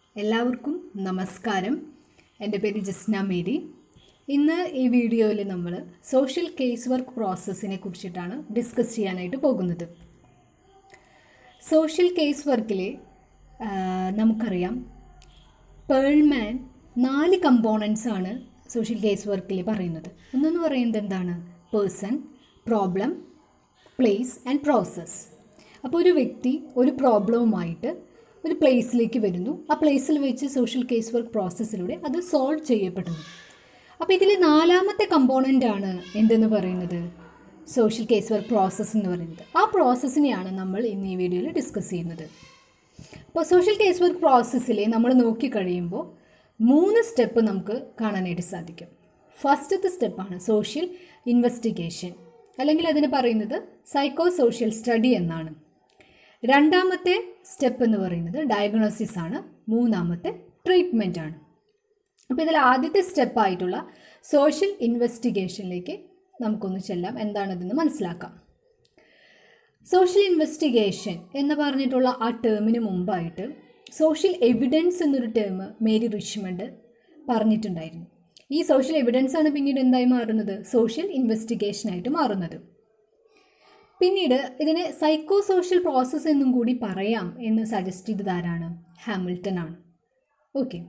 എല്ലാവർക്കും നമസ്കാരം എൻ്റെ പേര് ജസ്ന മേരി ഇന്ന് ഈ വീഡിയോയിൽ നമ്മൾ സോഷ്യൽ കേസ് വർക്ക് പ്രോസസ്സിനെ കുറിച്ചിട്ടാണ് ഡിസ്കസ് ചെയ്യാനായിട്ട് പോകുന്നത് സോഷ്യൽ കേസ് വർക്കിൽ നമുക്കറിയാം പേൾമാൻ നാല് കമ്പോണൻസ് ആണ് സോഷ്യൽ കേസ് വർക്കിൽ പറയുന്നത് ഒന്നെന്ന് പറയുന്നത് എന്താണ് person problem place and process അപ്പോൾ ഒരു വ്യക്തി ഒരു പ്രോബ്ലവുമായിട്ട് ഒരു പ്ലേസിലേക്ക് വരുന്നു ആ പ്ലേസിൽ വെച്ച് സോഷ്യൽ കേസ് വർക്ക് പ്രോസസ്സിലൂടെ അത് സോൾവ് ചെയ്യപ്പെടുന്നു അപ്പോൾ ഇതിൽ നാലാമത്തെ കമ്പോണൻ്റ് ആണ് എന്തെന്ന് പറയുന്നത് സോഷ്യൽ കേസ് വർക്ക് പ്രോസസ്സ് എന്ന് പറയുന്നത് ആ പ്രോസസ്സിനെയാണ് നമ്മൾ ഇന്ന് ഈ വീഡിയോയിൽ ഡിസ്കസ് ചെയ്യുന്നത് അപ്പോൾ സോഷ്യൽ കേസ് വർക്ക് പ്രോസസ്സിൽ നമ്മൾ നോക്കിക്കഴിയുമ്പോൾ മൂന്ന് സ്റ്റെപ്പ് നമുക്ക് കാണാനായിട്ട് സാധിക്കും ഫസ്റ്റത്തെ സ്റ്റെപ്പാണ് സോഷ്യൽ ഇൻവെസ്റ്റിഗേഷൻ അല്ലെങ്കിൽ അതിന് പറയുന്നത് സൈക്കോ സോഷ്യൽ സ്റ്റഡി എന്നാണ് രണ്ടാമത്തെ സ്റ്റെപ്പ് എന്ന് പറയുന്നത് ഡയഗ്നോസിസ് ആണ് മൂന്നാമത്തെ ട്രീറ്റ്മെൻ്റ് ആണ് അപ്പോൾ ഇതിൽ ആദ്യത്തെ സ്റ്റെപ്പായിട്ടുള്ള സോഷ്യൽ ഇൻവെസ്റ്റിഗേഷനിലേക്ക് നമുക്കൊന്ന് ചെല്ലാം എന്താണതെന്ന് മനസ്സിലാക്കാം സോഷ്യൽ ഇൻവെസ്റ്റിഗേഷൻ എന്ന് പറഞ്ഞിട്ടുള്ള ആ ടേമിന് മുമ്പായിട്ട് സോഷ്യൽ എവിഡൻസ് എന്നൊരു ടേം മേരി റിച്ച്മണ്ട് പറഞ്ഞിട്ടുണ്ടായിരുന്നു ഈ സോഷ്യൽ എവിഡൻസ് ആണ് പിന്നീട് എന്തായി മാറുന്നത് സോഷ്യൽ ഇൻവെസ്റ്റിഗേഷനായിട്ട് മാറുന്നത് പിന്നീട് ഇതിനെ സൈക്കോ സോഷ്യൽ പ്രോസസ്സ് എന്നും കൂടി പറയാം എന്ന് സജസ്റ്റ് ചെയ്തത് ആരാണ് ഹാമിൽട്ടൺ ആണ് ഓക്കെ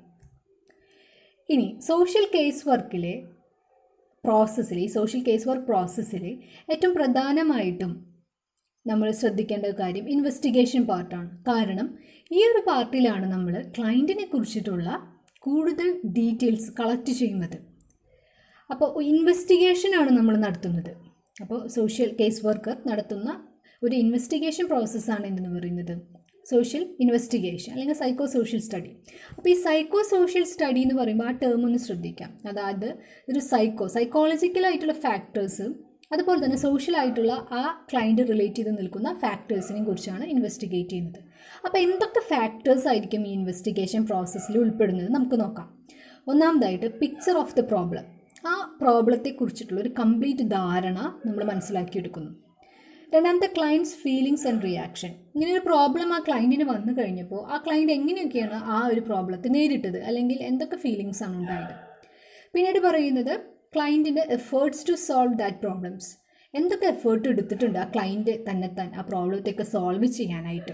ഇനി സോഷ്യൽ കേസ് വർക്കിലെ പ്രോസസ്സിൽ ഈ സോഷ്യൽ കേസ് വർക്ക് പ്രോസസ്സിൽ ഏറ്റവും പ്രധാനമായിട്ടും നമ്മൾ ശ്രദ്ധിക്കേണ്ട കാര്യം ഇൻവെസ്റ്റിഗേഷൻ പാർട്ടാണ് കാരണം ഈ ഒരു പാർട്ടിലാണ് നമ്മൾ ക്ലയൻറ്റിനെ കുറിച്ചിട്ടുള്ള കൂടുതൽ ഡീറ്റെയിൽസ് കളക്ട് ചെയ്യുന്നത് അപ്പോൾ ഇൻവെസ്റ്റിഗേഷനാണ് നമ്മൾ നടത്തുന്നത് അപ്പോൾ സോഷ്യൽ കേസ് വർക്കർ നടത്തുന്ന ഒരു ഇൻവെസ്റ്റിഗേഷൻ പ്രോസസ്സാണ് എന്തെന്ന് പറയുന്നത് സോഷ്യൽ ഇൻവെസ്റ്റിഗേഷൻ അല്ലെങ്കിൽ സൈക്കോ സോഷ്യൽ സ്റ്റഡി അപ്പോൾ ഈ സൈക്കോ സോഷ്യൽ സ്റ്റഡി എന്ന് പറയുമ്പോൾ ആ ടേം ഒന്ന് ശ്രദ്ധിക്കാം അതായത് ഒരു സൈക്കോ സൈക്കോളജിക്കലായിട്ടുള്ള ഫാക്ടേഴ്സ് അതുപോലെ തന്നെ സോഷ്യൽ ആയിട്ടുള്ള ആ ക്ലയൻറ്റ് റിലേറ്റ് ചെയ്ത് നിൽക്കുന്ന ഫാക്ടേഴ്സിനെ കുറിച്ചാണ് ഇൻവെസ്റ്റിഗേറ്റ് ചെയ്യുന്നത് അപ്പോൾ എന്തൊക്കെ ഫാക്ടേഴ്സ് ആയിരിക്കും ഈ ഇൻവെസ്റ്റിഗേഷൻ പ്രോസസ്സിൽ ഉൾപ്പെടുന്നത് നമുക്ക് നോക്കാം ഒന്നാമതായിട്ട് പിക്ചർ ഓഫ് ദ പ്രോബ്ലം ആ പ്രോബ്ലത്തെ കുറിച്ചിട്ടുള്ള ഒരു കംപ്ലീറ്റ് ധാരണ നമ്മൾ മനസ്സിലാക്കിയെടുക്കുന്നു രണ്ടാമത്തെ ക്ലയൻറ്റ്സ് ഫീലിങ്സ് ആൻഡ് റിയാക്ഷൻ ഇങ്ങനെ ഒരു പ്രോബ്ലം ആ ക്ലയൻറ്റിന് വന്നു കഴിഞ്ഞപ്പോൾ ആ ക്ലയൻറ്റ് എങ്ങനെയൊക്കെയാണ് ആ ഒരു പ്രോബ്ലത്തെ നേരിട്ടത് അല്ലെങ്കിൽ എന്തൊക്കെ ഫീലിങ്സ് ആണ് ഉണ്ടായത് പിന്നീട് പറയുന്നത് ക്ലയൻറ്റിൻ്റെ efforts to solve that problems എന്തൊക്കെ എഫേർട്ട് എടുത്തിട്ടുണ്ട് ആ ക്ലയൻറ്റ് തന്നെത്താൻ ആ പ്രോബ്ലത്തെയൊക്കെ സോൾവ് ചെയ്യാനായിട്ട്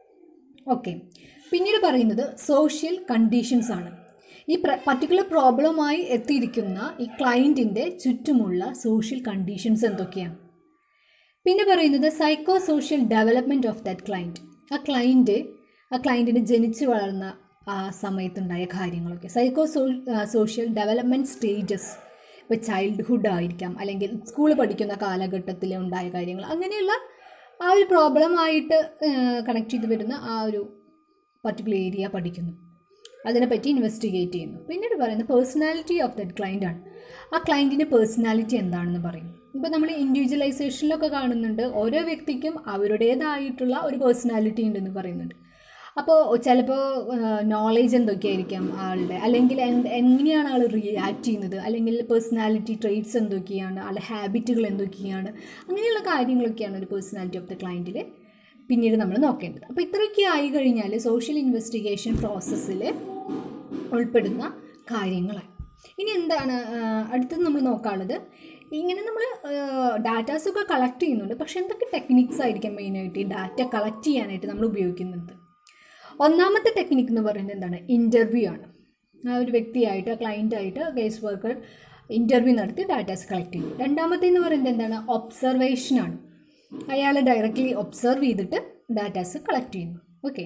ഓക്കെ പിന്നീട് പറയുന്നത് സോഷ്യൽ കണ്ടീഷൻസ് ആണ് ഈ പർട്ടിക്കുലർ പ്രോബ്ലമായി എത്തിയിരിക്കുന്ന ഈ ക്ലയൻറ്റിൻ്റെ ചുറ്റുമുള്ള സോഷ്യൽ കണ്ടീഷൻസ് എന്തൊക്കെയാണ് പിന്നെ പറയുന്നത് psycho social development of that client ആ ക്ലയൻറ്റ് ആ ക്ലയൻറ്റിന് ജനിച്ചു വളർന്ന ആ സമയത്തുണ്ടായ കാര്യങ്ങളൊക്കെ psycho so social development stages ഇപ്പോൾ ചൈൽഡ്ഹുഡ് ആയിരിക്കാം അല്ലെങ്കിൽ സ്കൂൾ പഠിക്കുന്ന കാലഘട്ടത്തിൽ ഉണ്ടായ കാര്യങ്ങൾ അങ്ങനെയുള്ള ആ ഒരു പ്രോബ്ലമായിട്ട് കണക്ട് ചെയ്ത് വരുന്ന ആ ഒരു പർട്ടിക്കുലർ ഏരിയ പഠിക്കുന്നു അതിനെപ്പറ്റി ഇൻവെസ്റ്റിഗേറ്റ് ചെയ്യുന്നു പിന്നീട് പറയുന്നത് പേഴ്സണാലിറ്റി ഓഫ് ദറ്റ് ക്ലയൻ്റ് ആണ് ആ ക്ലയൻറ്റിൻ്റെ പേഴ്സണാലിറ്റി എന്താണെന്ന് പറയും ഇപ്പോൾ നമ്മൾ ഇൻഡിവിജ്വലൈസേഷനിലൊക്കെ കാണുന്നുണ്ട് ഓരോ വ്യക്തിക്കും അവരുടേതായിട്ടുള്ള ഒരു പേഴ്സണാലിറ്റി ഉണ്ടെന്ന് പറയുന്നുണ്ട് അപ്പോൾ ചിലപ്പോൾ നോളേജ് എന്തൊക്കെയായിരിക്കാം ആളുടെ അല്ലെങ്കിൽ എങ്ങനെയാണ് ആൾ റിയാക്ട് ചെയ്യുന്നത് അല്ലെങ്കിൽ പേഴ്സണാലിറ്റി ട്രേറ്റ്സ് എന്തൊക്കെയാണ് ആളുടെ ഹാബിറ്റുകൾ എന്തൊക്കെയാണ് അങ്ങനെയുള്ള കാര്യങ്ങളൊക്കെയാണ് ഒരു പേഴ്സണാലിറ്റി ഓഫ് ദ ക്ലയൻറ്റിൽ പിന്നീട് നമ്മൾ നോക്കേണ്ടത് അപ്പോൾ ഇത്രയൊക്കെ ആയി കഴിഞ്ഞാൽ സോഷ്യൽ ഇൻവെസ്റ്റിഗേഷൻ പ്രോസസ്സിൽ ഉൾപ്പെടുന്ന കാര്യങ്ങളാണ് ഇനി എന്താണ് അടുത്തത് നമ്മൾ നോക്കാനുള്ളത് ഇങ്ങനെ നമ്മൾ ഡാറ്റാസൊക്കെ കളക്ട് ചെയ്യുന്നുണ്ട് പക്ഷേ എന്തൊക്കെ ടെക്നിക്സ് ആയിരിക്കും മെയിനായിട്ട് ഈ ഡാറ്റ കളക്ട് ചെയ്യാനായിട്ട് നമ്മൾ ഉപയോഗിക്കുന്നത് ഒന്നാമത്തെ ടെക്നിക്ക് എന്ന് പറയുന്നത് എന്താണ് ഇൻ്റർവ്യൂ ആണ് ആ ഒരു വ്യക്തിയായിട്ട് ക്ലയൻറ്റായിട്ട് കേസ് വർക്കർ ഇൻ്റർവ്യൂ നടത്തി ഡാറ്റാസ് കളക്ട് ചെയ്യും രണ്ടാമത്തെ എന്ന് പറയുന്നത് എന്താണ് ഒബ്സർവേഷനാണ് അയാൾ ഡയറക്റ്റ്ലി ഒബ്സർവ് ചെയ്തിട്ട് ഡാറ്റാസ് കളക്ട് ചെയ്യുന്നു ഓക്കെ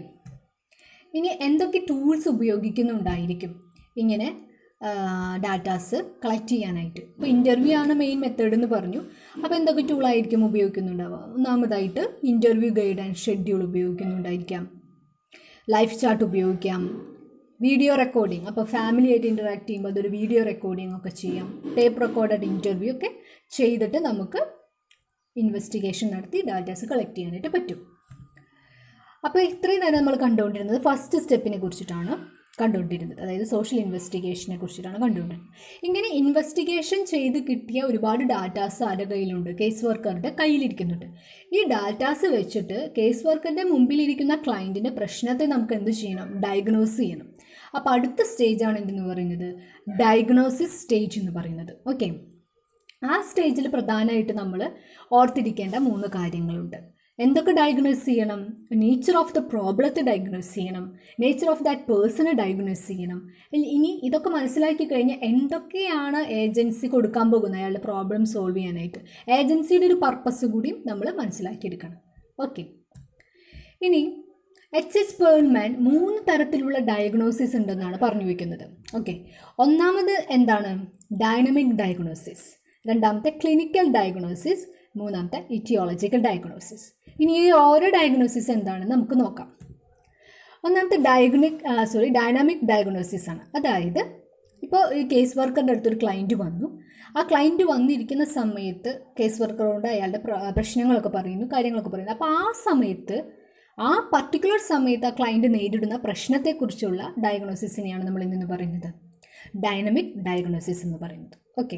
ഇനി എന്തൊക്കെ ടൂൾസ് ഉപയോഗിക്കുന്നുണ്ടായിരിക്കും ഇങ്ങനെ ഡാറ്റാസ് കളക്ട് ചെയ്യാനായിട്ട് ഇപ്പോൾ ഇൻ്റർവ്യൂ ആണ് മെയിൻ മെത്തേഡ് എന്ന് പറഞ്ഞു അപ്പോൾ എന്തൊക്കെ ടൂളായിരിക്കും ഉപയോഗിക്കുന്നുണ്ടാവുക ഒന്നാമതായിട്ട് ഇൻ്റർവ്യൂ ഗൈഡ് ആൻഡ് ഷെഡ്യൂൾ ഉപയോഗിക്കുന്നുണ്ടായിരിക്കാം ലൈഫ് ചാർട്ട് ഉപയോഗിക്കാം വീഡിയോ റെക്കോർഡിംഗ് അപ്പോൾ ഫാമിലി ആയിട്ട് ഇൻറ്ററാക്ട് ചെയ്യുമ്പോൾ അതൊരു വീഡിയോ റെക്കോർഡിംഗ് ഒക്കെ ചെയ്യാം ടേപ്പ് റെക്കോർഡഡ് ഇൻ്റർവ്യൂ ഒക്കെ ചെയ്തിട്ട് നമുക്ക് ഇൻവെസ്റ്റിഗേഷൻ നടത്തി ഡാറ്റാസ് കളക്ട് ചെയ്യാനായിട്ട് പറ്റും അപ്പോൾ ഇത്രയും നേരം നമ്മൾ കണ്ടുകൊണ്ടിരുന്നത് ഫസ്റ്റ് സ്റ്റെപ്പിനെ കുറിച്ചിട്ടാണ് കണ്ടുകൊണ്ടിരുന്നത് അതായത് സോഷ്യൽ ഇൻവെസ്റ്റിഗേഷനെ കുറിച്ചിട്ടാണ് കണ്ടുകൊണ്ടിരുന്നത് ഇങ്ങനെ ഇൻവെസ്റ്റിഗേഷൻ ചെയ്ത് കിട്ടിയ ഒരുപാട് ഡാറ്റാസ് ആരുടെ കയ്യിലുണ്ട് കേസ് വർക്കറുടെ കയ്യിലിരിക്കുന്നുണ്ട് ഈ ഡാറ്റാസ് വെച്ചിട്ട് കേസ് വർക്കറിൻ്റെ മുമ്പിലിരിക്കുന്ന ക്ലയൻറ്റിൻ്റെ പ്രശ്നത്തെ നമുക്ക് എന്ത് ചെയ്യണം ഡയഗ്നോസ് ചെയ്യണം അപ്പോൾ അടുത്ത സ്റ്റേജാണ് എന്തെന്ന് പറയുന്നത് ഡയഗ്നോസിസ് സ്റ്റേജ് എന്ന് പറയുന്നത് ഓക്കെ ആ സ്റ്റേജിൽ പ്രധാനമായിട്ട് നമ്മൾ ഓർത്തിരിക്കേണ്ട മൂന്ന് കാര്യങ്ങളുണ്ട് എന്തൊക്കെ ഡയഗ്നോസ് ചെയ്യണം നേച്ചർ ഓഫ് ദ പ്രോബ്ലത്തെ ഡയഗ്നോസ് ചെയ്യണം നേച്ചർ ഓഫ് ദാറ്റ് പേഴ്സണെ ഡയഗ്നോസ് ചെയ്യണം ഇനി- ഇനി ഇതൊക്കെ മനസ്സിലാക്കി കഴിഞ്ഞാൽ എന്തൊക്കെയാണ് ഏജൻസി കൊടുക്കാൻ പോകുന്നത് അയാളുടെ പ്രോബ്ലം സോൾവ് ചെയ്യാനായിട്ട് ഏജൻസിയുടെ ഒരു പർപ്പസ് കൂടിയും നമ്മൾ മനസ്സിലാക്കിയെടുക്കണം ഓക്കെ ഇനി എച്ച് എസ് പേൾമാൻ മൂന്ന് തരത്തിലുള്ള ഡയഗ്നോസിസ് ഉണ്ടെന്നാണ് പറഞ്ഞു വയ്ക്കുന്നത് ഓക്കെ ഒന്നാമത് എന്താണ് ഡൈനമിക് ഡയഗ്നോസിസ് രണ്ടാമത്തെ ക്ലിനിക്കൽ ഡയഗ്നോസിസ് മൂന്നാമത്തെ ഇറ്റിയോളജിക്കൽ ഡയഗ്നോസിസ് ഇനി ഈ ഓരോ ഡയഗ്നോസിസ് എന്താണെന്ന് നമുക്ക് നോക്കാം ഒന്നാമത്തെ ഡയഗ്നിക് സോറി ഡൈനാമിക് ഡയഗ്നോസിസ് ആണ് അതായത് ഇപ്പോൾ ഈ കേസ് വർക്കറിൻ്റെ അടുത്തൊരു ക്ലയൻറ്റ് വന്നു ആ ക്ലയൻറ്റ് വന്നിരിക്കുന്ന സമയത്ത് കേസ് വർക്കറോട് അയാളുടെ പ്ര- പ്രശ്നങ്ങളൊക്കെ പറയുന്നു കാര്യങ്ങളൊക്കെ പറയുന്നു അപ്പോൾ ആ സമയത്ത് ആ പർട്ടിക്കുലർ സമയത്ത് ആ ക്ലയൻറ്റ് നേരിടുന്ന പ്രശ്നത്തെക്കുറിച്ചുള്ള ഡയഗ്നോസിസിനെയാണ് നമ്മൾ ഇന്ന് പറയുന്നത് ഡൈനമിക് ഡയഗ്നോസിസ് എന്ന് പറയുന്നത് ഓക്കെ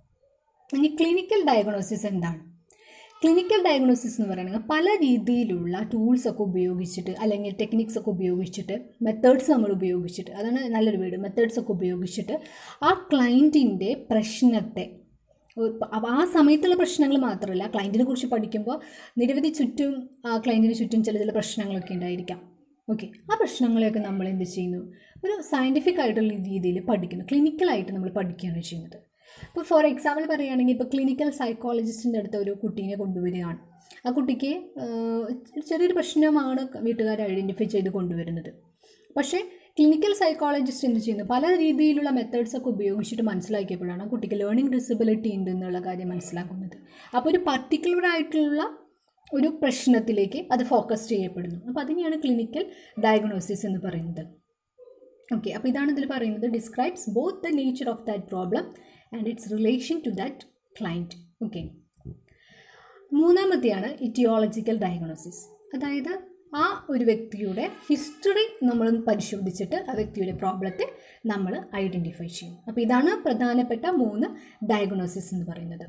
ഇനി ക്ലിനിക്കൽ ഡയഗ്നോസിസ് എന്താണ് ക്ലിനിക്കൽ ഡയഗ്നോസിസ് എന്ന് പറയുന്നത് പല രീതിയിലുള്ള ടൂൾസ് ഒക്കെ ഉപയോഗിച്ചിട്ട് അല്ലെങ്കിൽ ടെക്നിക്സ് ഒക്കെ ഉപയോഗിച്ചിട്ട് മെത്തേഡ്സ് നമ്മൾ ഉപയോഗിച്ചിട്ട് അതാണ് നല്ലൊരു വീട് മെത്തേഡ്സ് ഒക്കെ ഉപയോഗിച്ചിട്ട് ആ ക്ലയൻറ്റിൻ്റെ പ്രശ്നത്തെ അപ്പോൾ ആ സമയത്തുള്ള പ്രശ്നങ്ങൾ മാത്രമല്ല ക്ലയൻറ്റിനെ കുറിച്ച് പഠിക്കുമ്പോൾ നിരവധി ചുറ്റും ആ ക്ലയൻറ്റിന് ചുറ്റും ചില ചില പ്രശ്നങ്ങളൊക്കെ ഉണ്ടായിരിക്കാം ഓക്കെ ആ പ്രശ്നങ്ങളെയൊക്കെ നമ്മൾ എന്ത് ചെയ്യുന്നു ഒരു സയൻറ്റിഫിക് ആയിട്ടുള്ള രീതിയിൽ പഠിക്കുന്നു ക്ലിനിക്കലായിട്ട് നമ്മൾ പഠിക്കുകയാണ് ചെയ്യുന്നത് ഇപ്പോൾ ഫോർ എക്സാമ്പിൾ പറയുകയാണെങ്കിൽ ഇപ്പോൾ ക്ലിനിക്കൽ സൈക്കോളജിസ്റ്റിൻ്റെ അടുത്ത് ഒരു കുട്ടീനെ കൊണ്ടുവരികയാണ് ആ കുട്ടിക്ക് ആഹ്, ചെറിയൊരു പ്രശ്നമാണ് വീട്ടുകാർ ഐഡൻറ്റിഫൈ ചെയ്ത് കൊണ്ടുവരുന്നത് പക്ഷേ ക്ലിനിക്കൽ സൈക്കോളജിസ്റ്റ് എന്ത് ചെയ്യുന്നു പല രീതിയിലുള്ള മെത്തേഡ്സ് ഒക്കെ ഉപയോഗിച്ചിട്ട് മനസ്സിലാക്കിയപ്പോഴാണ് ആ കുട്ടിക്ക് ലേണിംഗ് ഡിസബിലിറ്റി ഉണ്ട് എന്നുള്ള കാര്യം മനസ്സിലാക്കുന്നത് അപ്പോൾ ഒരു പർട്ടിക്കുലർ ആയിട്ടുള്ള ഒരു പ്രശ്നത്തിലേക്ക് അത് ഫോക്കസ് ചെയ്യപ്പെടുന്നു അപ്പോൾ അതിനെയാണ് ക്ലിനിക്കൽ ഡയഗ്നോസിസ് എന്ന് പറയുന്നത് ഓക്കെ അപ്പോൾ ഇതാണ് ഇതിൽ പറയുന്നത് describes both the nature of that problem and its relation to that client okay മൂന്നാമത്തെയാണ് ഇറ്റിയോളജിക്കൽ ഡയഗ്നോസിസ് അതായത് ആ ഒരു വ്യക്തിയുടെ ഹിസ്റ്ററി നമ്മൾ പരിശോധിച്ചിട്ട് ആ വ്യക്തിയുടെ പ്രോബ്ലത്തെ നമ്മൾ ഐഡൻറ്റിഫൈ ചെയ്യും അപ്പോൾ ഇതാണ് പ്രധാനപ്പെട്ട മൂന്ന് ഡയഗ്നോസിസ് എന്ന് പറയുന്നത്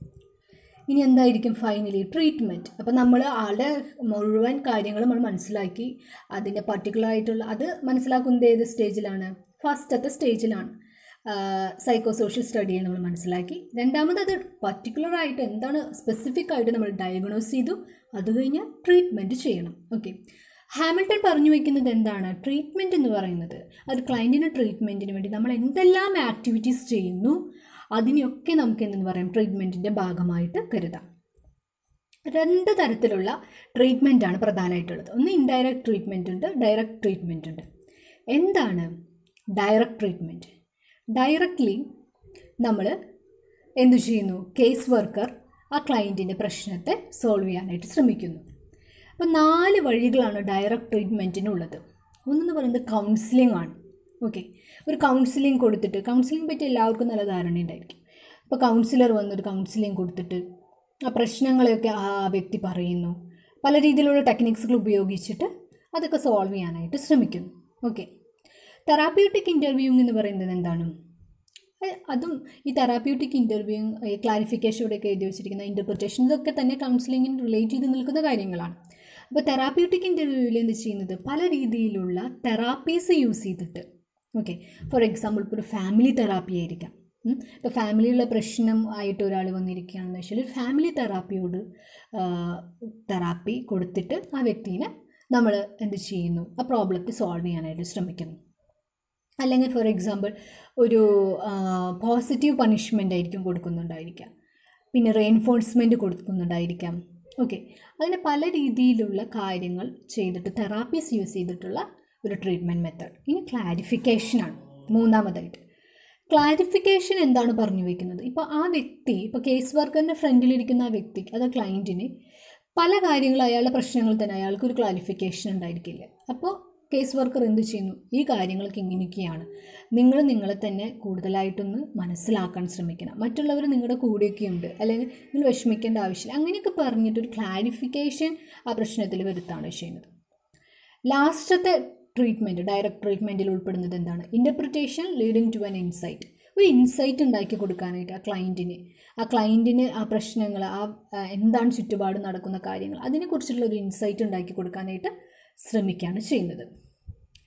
ഇനി എന്തായിരിക്കും ഫൈനലി ട്രീറ്റ്മെൻറ്റ് അപ്പോൾ നമ്മൾ ആളുടെ മുഴുവൻ കാര്യങ്ങൾ നമ്മൾ മനസ്സിലാക്കി അതിൻ്റെ പർട്ടിക്കുലർ ആയിട്ടുള്ള അത് മനസ്സിലാക്കുന്നത് ഏത് സ്റ്റേജിലാണ് ഫസ്റ്റത്തെ സ്റ്റേജിലാണ് സൈക്കോ സോഷ്യൽ സ്റ്റഡിയെ നമ്മൾ മനസ്സിലാക്കി രണ്ടാമത് അത് പർട്ടിക്കുലർ ആയിട്ട് എന്താണ് സ്പെസിഫിക് ആയിട്ട് നമ്മൾ ഡയഗ്നോസ് ചെയ്തു അത് കഴിഞ്ഞ് ട്രീറ്റ്മെൻറ്റ് ചെയ്യണം ഓക്കെ ഹാമിൽട്ടൺ പറഞ്ഞു വയ്ക്കുന്നത് എന്താണ് ട്രീറ്റ്മെൻറ്റ് എന്ന് പറയുന്നത് അത് ക്ലയൻറ്റിന് ട്രീറ്റ്മെൻറ്റിന് വേണ്ടി നമ്മൾ എന്തെല്ലാം ആക്ടിവിറ്റീസ് ചെയ്യുന്നു അതിനെയൊക്കെ നമുക്ക് എന്തെന്ന് പറയാം ട്രീറ്റ്മെൻറ്റിൻ്റെ ഭാഗമായിട്ട് കരുതാം രണ്ട് തരത്തിലുള്ള ട്രീറ്റ്മെൻറ്റാണ് പ്രധാനമായിട്ടുള്ളത് ഒന്ന് ഇൻഡയറക്റ്റ് ട്രീറ്റ്മെൻറ്റ് ഉണ്ട് ഡയറക്റ്റ് ട്രീറ്റ്മെൻറ്റ് ഉണ്ട് എന്താണ് ഡയറക്റ്റ് ട്രീറ്റ്മെൻറ്റ് ഡയറക്റ്റ്ലി നമ്മൾ എന്തു ചെയ്യുന്നു കേസ് വർക്കർ ആ ക്ലയൻറ്റിൻ്റെ പ്രശ്നത്തെ സോൾവ് ചെയ്യാനായിട്ട് ശ്രമിക്കുന്നു അപ്പോൾ നാല് വഴികളാണ് ഡയറക്റ്റ് ട്രീറ്റ്മെൻറ്റിനുള്ളത് ഒന്നെന്ന് പറയുന്നത് കൗൺസിലിംഗ് ആണ് ഓക്കെ ഒരു കൗൺസിലിംഗ് കൊടുത്തിട്ട് കൗൺസിലിംഗ് പറ്റി എല്ലാവർക്കും നല്ല ധാരണയുണ്ടായിരിക്കും അപ്പോൾ കൗൺസിലർ വന്നൊരു കൗൺസിലിംഗ് കൊടുത്തിട്ട് ആ പ്രശ്നങ്ങളെയൊക്കെ ആ വ്യക്തി പറയുന്നു പല രീതിയിലുള്ള ടെക്നിക്സുകൾ ഉപയോഗിച്ചിട്ട് അതൊക്കെ സോൾവ് ചെയ്യാനായിട്ട് ശ്രമിക്കുന്നു ഓക്കെ തെറാപ്യൂട്ടിക് ഇൻ്റർവ്യൂയിങ് എന്ന് പറയുന്നത് എന്താണ് അ- അതും ഈ തെറാപ്യൂട്ടിക് ഇൻ്റർവ്യൂ ഈ ക്ലാരിഫിക്കേഷൻ ഇവിടെയൊക്കെ എഴുതി വെച്ചിരിക്കുന്ന ഇൻ്റർപ്രിറ്റേഷൻ ഇതൊക്കെ തന്നെ കൗൺസിലിങ്ങിന് റിലേറ്റ് ചെയ്ത് നിൽക്കുന്ന കാര്യങ്ങളാണ് അപ്പോൾ തെറാപ്യൂട്ടിക് ഇൻ്റർവ്യൂവിൽ എന്ത് ചെയ്യുന്നത് പല രീതിയിലുള്ള തെറാപ്പീസ് യൂസ് ചെയ്തിട്ട് ഓക്കെ ഫോർ എക്സാമ്പിൾ ഇപ്പോൾ ഒരു ഫാമിലി തെറാപ്പി ആയിരിക്കാം ഇപ്പോൾ ഫാമിലിയുള്ള പ്രശ്നം ആയിട്ട് ഒരാൾ വന്നിരിക്കുകയാണെന്ന് വെച്ചാൽ ഒരു ഫാമിലി തെറാപ്പിയോട് തെറാപ്പി കൊടുത്തിട്ട് ആ വ്യക്തിനെ നമ്മൾ എന്ത് ചെയ്യുന്നു ആ പ്രോബ്ലത്തെ സോൾവ് ചെയ്യാനായിട്ട് ശ്രമിക്കുന്നു അല്ലെങ്കിൽ ഫോർ എക്സാമ്പിൾ ഒരു പോസിറ്റീവ് പണിഷ്മെൻ്റ് ആയിരിക്കും കൊടുക്കുന്നുണ്ടായിരിക്കാം പിന്നെ റെയിൻഫോഴ്സ്മെൻറ്റ് കൊടുക്കുന്നുണ്ടായിരിക്കാം ഓക്കെ അങ്ങനെ പല രീതിയിലുള്ള കാര്യങ്ങൾ ചെയ്തിട്ട് തെറാപ്പീസ് യൂസ് ചെയ്തിട്ടുള്ള ഒരു ട്രീറ്റ്മെൻറ്റ് മെത്തേഡ് ഇനി ക്ലാരിഫിക്കേഷനാണ് മൂന്നാമതായിട്ട് ക്ലാരിഫിക്കേഷൻ എന്താണ് പറഞ്ഞു വയ്ക്കുന്നത് ഇപ്പോൾ ആ വ്യക്തി ഇപ്പോൾ കേസ് വർക്കറിൻ്റെ ഫ്രണ്ടിലിരിക്കുന്ന ആ വ്യക്തിക്ക് അത് ക്ലയൻറ്റിന് പല കാര്യങ്ങളും അയാളുടെ പ്രശ്നങ്ങൾ തന്നെ അയാൾക്കൊരു ക്ലാരിഫിക്കേഷൻ ഉണ്ടായിരിക്കില്ല അപ്പോൾ കേസ് വർക്കർ എന്ത് ചെയ്യുന്നു ഈ കാര്യങ്ങളൊക്കെ ഇങ്ങനെയൊക്കെയാണ് നിങ്ങൾ നിങ്ങളെ തന്നെ കൂടുതലായിട്ടൊന്ന് മനസ്സിലാക്കാൻ ശ്രമിക്കണം മറ്റുള്ളവർ നിങ്ങളുടെ കൂടെയൊക്കെ ഉണ്ട് അല്ലെങ്കിൽ നിങ്ങൾ വിഷമിക്കേണ്ട ആവശ്യമില്ല അങ്ങനെയൊക്കെ പറഞ്ഞിട്ടൊരു ക്ലാരിഫിക്കേഷൻ ആ പ്രശ്നത്തിൽ വരുത്താണ് ചെയ്യുന്നത് ലാസ്റ്റത്തെ ട്രീറ്റ്മെൻറ്റ് ഡയറക്റ്റ് ട്രീറ്റ്മെൻറ്റിൽ ഉൾപ്പെടുന്നത് എന്താണ് interpretation leading to an insight ഒരു ഇൻസൈറ്റ് ഉണ്ടാക്കി കൊടുക്കാനായിട്ട് ആ ക്ലയൻറ്റിന് ആ ക്ലയൻറ്റിന് ആ പ്രശ്നങ്ങൾ ആ ആ, എന്താണ് ചുറ്റുപാട് നടക്കുന്ന കാര്യങ്ങൾ അതിനെക്കുറിച്ചുള്ള ഒരു ഇൻസൈറ്റ് ഉണ്ടാക്കി കൊടുക്കാനായിട്ട് ശ്രമിക്കുകയാണ് ചെയ്യുന്നത്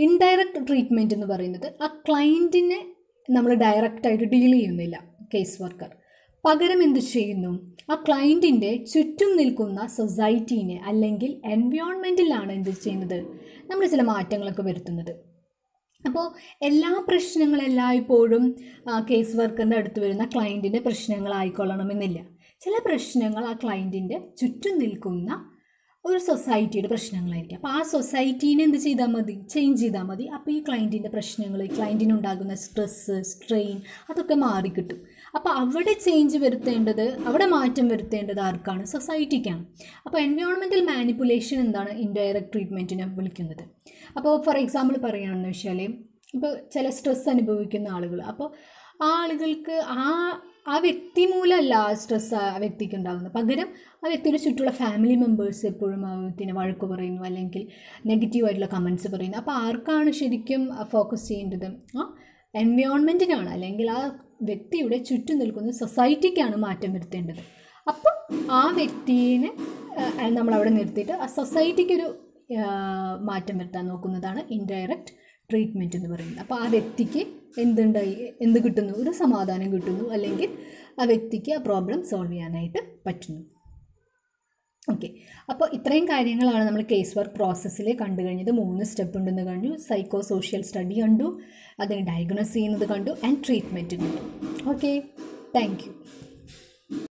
ഇൻഡയറക്റ്റ് ട്രീറ്റ്മെൻറ്റ് എന്ന് പറയുന്നത് ആ ക്ലയൻറ്റിനെ നമ്മൾ ഡയറക്റ്റായിട്ട് ഡീൽ ചെയ്യുന്നില്ല കേസ് വർക്കർ പകരം എന്ത് ചെയ്യുന്നു ആ ക്ലയൻറ്റിൻ്റെ ചുറ്റും നിൽക്കുന്ന സൊസൈറ്റീനെ അല്ലെങ്കിൽ എൻവയോൺമെൻറ്റിലാണ് എന്ത് ചെയ്യുന്നത് നമ്മൾ ചില മാറ്റങ്ങളൊക്കെ വരുത്തുന്നത് അപ്പോൾ എല്ലാ പ്രശ്നങ്ങളും എല്ലായ്പ്പോഴും കേസ് വർക്കറിൻ്റെ അടുത്ത് വരുന്ന ക്ലയൻറ്റിൻ്റെ പ്രശ്നങ്ങളായിക്കൊള്ളണമെന്നില്ല ചില പ്രശ്നങ്ങൾ ആ ക്ലയൻറ്റിൻ്റെ ചുറ്റും നിൽക്കുന്ന ഒരു സൊസൈറ്റിയുടെ പ്രശ്നങ്ങളായിരിക്കും അപ്പോൾ ആ സൊസൈറ്റീനെ എന്ത് ചെയ്താൽ മതി ചേഞ്ച് ചെയ്താൽ മതി അപ്പോൾ ഈ ക്ലയൻറ്റിൻ്റെ പ്രശ്നങ്ങൾ ക്ലയൻറ്റിനുണ്ടാകുന്ന സ്ട്രെസ്സ് സ്ട്രെയിൻ അതൊക്കെ മാറിക്കിട്ടും അപ്പോൾ അവിടെ ചേഞ്ച് വരുത്തേണ്ടത് അവിടെ മാറ്റം വരുത്തേണ്ടത് ആർക്കാണ് സൊസൈറ്റിക്കാണ് അപ്പോൾ എൻവയോൺമെൻറ്റൽ മാനിപ്പുലേഷൻ എന്താണ് ഇൻഡയറക്റ്റ് ട്രീറ്റ്മെൻറ്റിനെ വിളിക്കുന്നത് അപ്പോൾ ഫോർ എക്സാമ്പിൾ പറയുകയാണെന്ന് വെച്ചാൽ ഇപ്പോൾ ചില സ്ട്രെസ് അനുഭവിക്കുന്ന ആളുകൾ അപ്പോൾ ആ ആളുകൾക്ക് ആ ആ വ്യക്തി മൂലമല്ല ആ സ്ട്രെസ് ആ വ്യക്തിക്ക് ഉണ്ടാകുന്നത് പകരം ആ വ്യക്തിയുടെ ചുറ്റുള്ള ഫാമിലി മെമ്പേഴ്സ് എപ്പോഴും ആ വ്യക്തിനെ വഴക്ക് പറയുന്നു അല്ലെങ്കിൽ നെഗറ്റീവായിട്ടുള്ള കമൻസ് പറയുന്നു അപ്പോൾ ആർക്കാണ് ശരിക്കും ഫോക്കസ് ചെയ്യേണ്ടത് ആ എൻവയോൺമെൻറ്റിനാണ് അല്ലെങ്കിൽ ആ വ്യക്തിയുടെ ചുറ്റും നിൽക്കുന്ന സൊസൈറ്റിക്കാണ് മാറ്റം വരുത്തേണ്ടത് അപ്പം ആ വ്യക്തിനെ നമ്മളവിടെ നിർത്തിയിട്ട് ആ സൊസൈറ്റിക്കൊരു മാറ്റം വരുത്താൻ നോക്കുന്നതാണ് ഇൻഡയറക്റ്റ് ട്രീറ്റ്മെൻറ്റ് എന്ന് പറയുന്നത് അപ്പോൾ ആ വ്യക്തിക്ക് എന്തുണ്ടായി എന്ത് കിട്ടുന്നു ഒരു സമാധാനം കിട്ടുന്നു അല്ലെങ്കിൽ ആ വ്യക്തിക്ക് ആ പ്രോബ്ലം സോൾവ് ചെയ്യാനായിട്ട് പറ്റുന്നു ഓക്കെ അപ്പോൾ ഇത്രയും കാര്യങ്ങളാണ് നമ്മൾ കേസ് വർക്ക് പ്രോസസ്സിൽ കണ്ടു കഴിഞ്ഞത് മൂന്ന് സ്റ്റെപ്പ് ഉണ്ടെന്ന് കണ്ടു സൈക്കോ സോഷ്യൽ സ്റ്റഡി കണ്ടു അതിന് ഡയഗ്നോസ് ചെയ്യുന്നത് കണ്ടു ആൻഡ് ട്രീറ്റ്മെൻറ്റ് കണ്ടു ഓക്കെ താങ്ക് യു